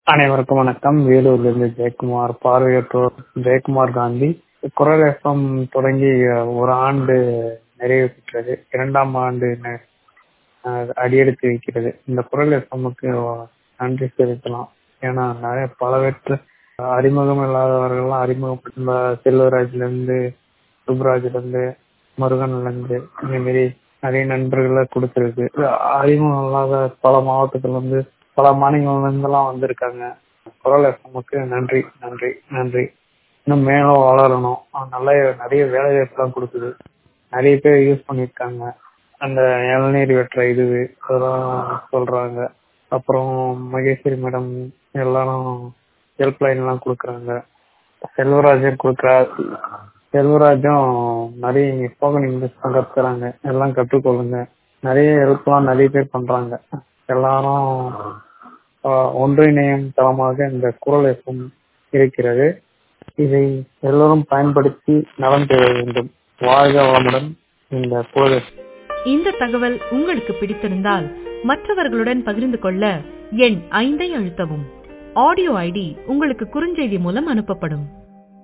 அனைவருக்கும் வணக்கம் வேலூர்லேருந்து ஜெயக்குமார் பார்வையற்றோர் ஜெயக்குமார் காந்தி குரல் எஃப்எம் தொடங்கி ஒரு ஆண்டு நிறைவு பெற்றது இரண்டாம் ஆண்டு ந- அஹ் அடியெடுத்து வைக்கிறது இந்த குரல் எஃப்எம்முக்கு நன்றி செலுத்தலாம் ஏன்னா நிறைய பலவற்ற அறிமுகம் இல்லாதவர்கள்லாம் அறிமுகப்படுத்த செல்வராஜ்ல இருந்து சுப்ராஜ்ல இருந்து முருகன்ல இருந்து இந்த மாதிரி நிறைய நண்பர்களை கொடுத்துருக்கு அறிமுகம் இல்லாத பல மாவட்டத்துல இருந்து பல மாநிலங்கள்ல இருந்தெல்லாம் வந்திருக்காங்க குரல் எஃப்எம்முக்கு நன்றி நன்றி நன்றி இன்னும் மேலும் வளரணும் அஹ் நல்ல நிறைய வேலை வாய்ப்புலாம் கொடுக்குது நிறைய பேர் யூஸ் பண்ணிருக்காங்க அந்த இளநீர் வெட்டுற இது அதெல்லாம் சொல்றாங்க அப்புறம் மகேஸ்வரி மேடம் எல்லாரும் ஹெல்ப்லைன் எல்லாம் கொடுக்குறாங்க செல்வராஜன் கொடுக்குறார் செல்வராஜும் நிறைய ஸ்போக்கன் இங்கிலீஷ் தான் கத்துக்கிறாங்க எல்லாம் கற்றுக்கொள்ளுங்க நிறைய ஹெல்ப்லாம் நிறைய பேர் பண்றாங்க எல்லாரும் ஆஹ், ஒன்றிணையும் தளமாக இந்த குரல் எஃப்எம் இருக்கிறது இதை எல்லோரும் பயன்படுத்தி நலம் பெற வேண்டும் வாழ்க வளமுடன் இந்த குரல் FM. இந்த தகவல் உங்களுக்கு பிடித்திருந்தால் மற்றவர்களுடன் பகிர்ந்து கொள்ள எண் ஐந்தை அழுத்தவும் ஆடியோ ஐடி உங்களுக்கு குறுஞ்செய்தி மூலம் அனுப்பப்படும்